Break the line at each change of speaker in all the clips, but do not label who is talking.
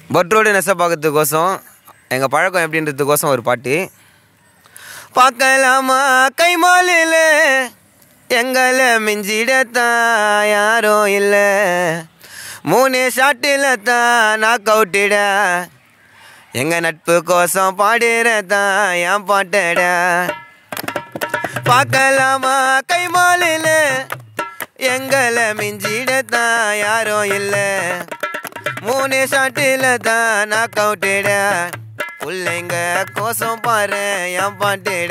பட்ரோடு நெச பார்க்கறதுக்கோசம் எங்கள் பழக்கம் எப்படின்றதுக்கோசம் ஒரு பாட்டு பார்க்கலாமா கைமாலில் எங்களை மிஞ்சிடத்தான் யாரும் இல்லை மூணு ஷாட்டில் தான் நாக் அவுட்டிட எங்கள் நட்பு கோசம் பாடுறதான் என் பாட்டட பார்க்கலாமா கைமாலில் எங்களை மிஞ்சிடத்தான் யாரும் இல்லை மூணு ஷாட்டில் தான் நாக் அவுட்டிட பிள்ளைங்க கோசம் பாரு என் பாட்டிட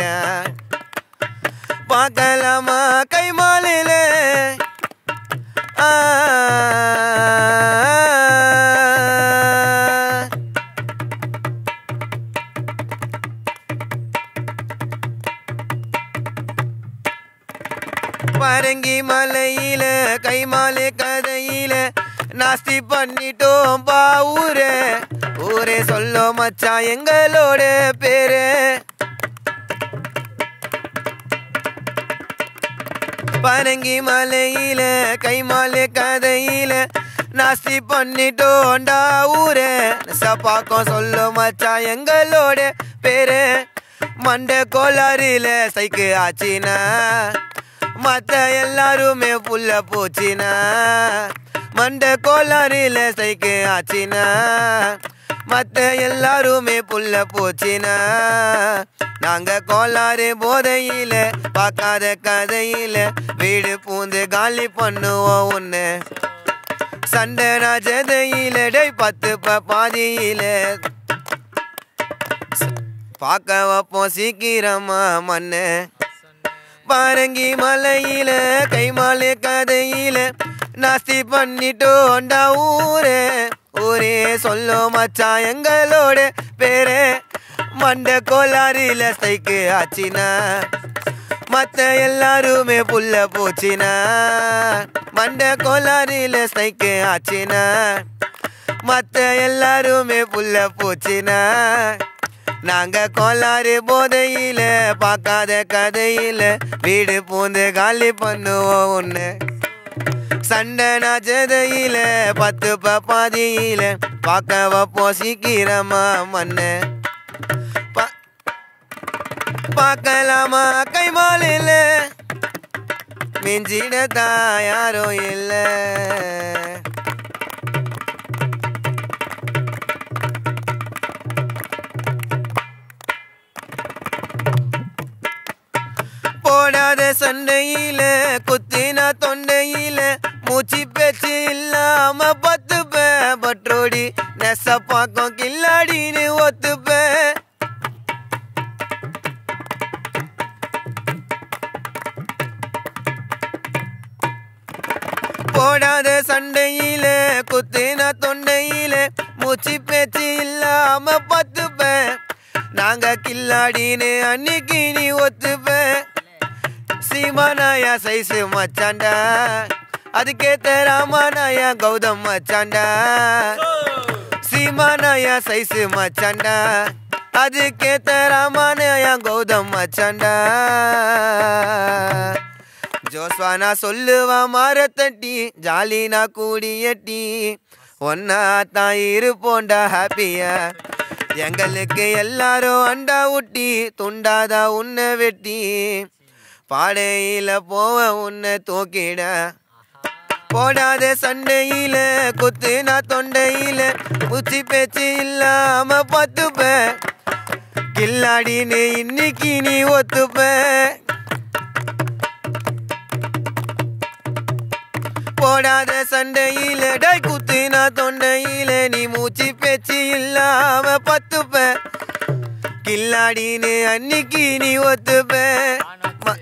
பார்க்கலாமா கைமாலில் ஆ பரங்கி மலையில கைமாலே கதையில நாஸ்தி பண்ணிட்டோம் பா ஊரே ஊரே சொல்லோ மச்சான் எங்களோட பேரு பரங்கி மலையில கைமாலே கதையில நாஸ்தி பண்ணிட்டோண்டா ஊரே சப்பாக்கம் சொல்லோ மச்சான் எங்களோட பேரு மண்டை கோளாறுல சைக்கு ஆச்சினா மத்த எல்லாருமே புள்ள போச்சினா மண்டை கோளாறுல சைக்கு ஆச்சினா மத்த எல்லாருமே புள்ள போச்சினா நாங்க கோளாறு போதையில பார்க்காத கதையில வீடு பூந்து காலி பண்ணுவோம் ஒன்று சண்டை நான் ஜதையில டை பத்து ப பாதியில பார்க்க வைப்போம் சீக்கிரமா மண்ணு பாரங்கி மலையில கைமாலே கதையில நாஸ்தி பண்ணிட்டோண்டா ஊரே ஊரே சொல்லும் மச்சான் எங்களோட பேரு மண்ட கோளாறுல சைக்கு ஆச்சினா மத்த எல்லாருமே புள்ள போச்சினா மண்ட கோளாறுல சைக்கு ஆச்சினா மத்த எல்லாருமே புள்ள போச்சினா நாங்க கோளாறு போதையில பார்க்காத கதையில வீடு பூந்து காலி பண்ணுவோம் ஒன்று சண்டை நாச்சதையில பத்து பாதியில பார்க்க வைப்போம் சீக்கிரமா மண்ணு பா- பார்க்கலாமா கைமாலில மிஞ்சிடத்தான் யாரும் இல்லை போடாத சண்டையில குத்தின தொண்டையில மூச்சு பேச்சு இல்லாம பத்துப்ப பட்ரோடி நெச பாக்கம் கில்லாடின்னு ஒத்துப்ப போடாத சண்டையில குத்தின தொண்டையில மூச்சு பேச்சு இல்லாம பத்துப்ப நாங்க கில்லாடின்னு அன்னைக்கு நீ ஒத்துப்ப சீமானாயா சைஸு மச்சாண்டா அதுக்கேத்த ராமானாயா கௌதம் மச்சாண்டா சீமானாயா சைஸு மச்சாண்டா அதுக்கேத்த ராமானாயா கௌதம் மச்சாண்டா ஜோஸ்வானா சொல்லுவா மாரத்தட்டி ஜாலினா கூடியட்டி ஒன்னா தான் இருப்போண்டா ஹாப்பியா எங்களுக்கு எல்லாரும் அண்டா ஊட்டி துண்டாதா உன்னை வெட்டி பாடையில போவ உன்னை தூக்கிட போடாத சண்டையில குத்துனா தொண்டையில உச்சி பேச்சு இல்லாம பத்துப்ப கில்லாடின்னு இன்னைக்கு நீ ஒத்துப்ப போடாத சண்டையில டை குத்துனா தொண்டையில நீ மூச்சு பேச்சு இல்லாம பத்துப்ப கில்லாடின்னு அன்னைக்கு நீ ஒத்துப்ப ம-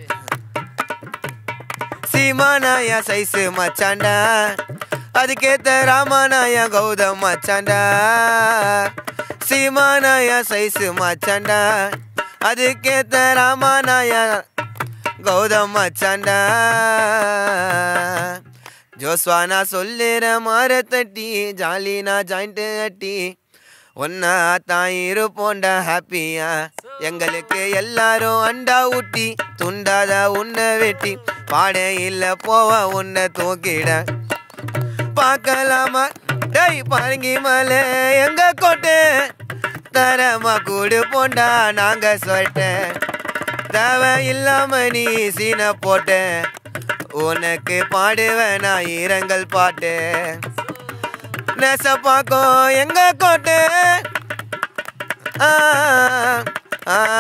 சீமானாயா சைஸு மச்சாண்டா அதுக்கேத்த ராமானாயா கௌதம் மச்சாண்டா சீமானாயா சைஸு மச்சாண்டா அதுக்கேத்த ராமானாயா கௌதம் மச்சாண்டா ஜோஸ்வானா சொல்லுற மாற தட்டி ஜாலினா ஜாயிண்ட் அட்டி ஒன்னா தான் இருப்போண்டா ஹாப்பியா எங்களுக்கு எல்லாரும் அண்டா ஊட்டி துண்டாத உன்னை வெட்டி பாடையில் போவ உன்னை தூக்கிட பார்க்கலாமா டேய் பரங்கி மலை எங்க கோட்டை தரமா கூடு போண்டா நாங்க சொல்லிட்டேன் தேவை இல்லாம நீ சீன போட்டேன் உனக்கு பாடுவேன் நான் இரங்கல் பாட்டு நெசப்பாக்கம் எங்க கோட்டை ஆ, ஆ,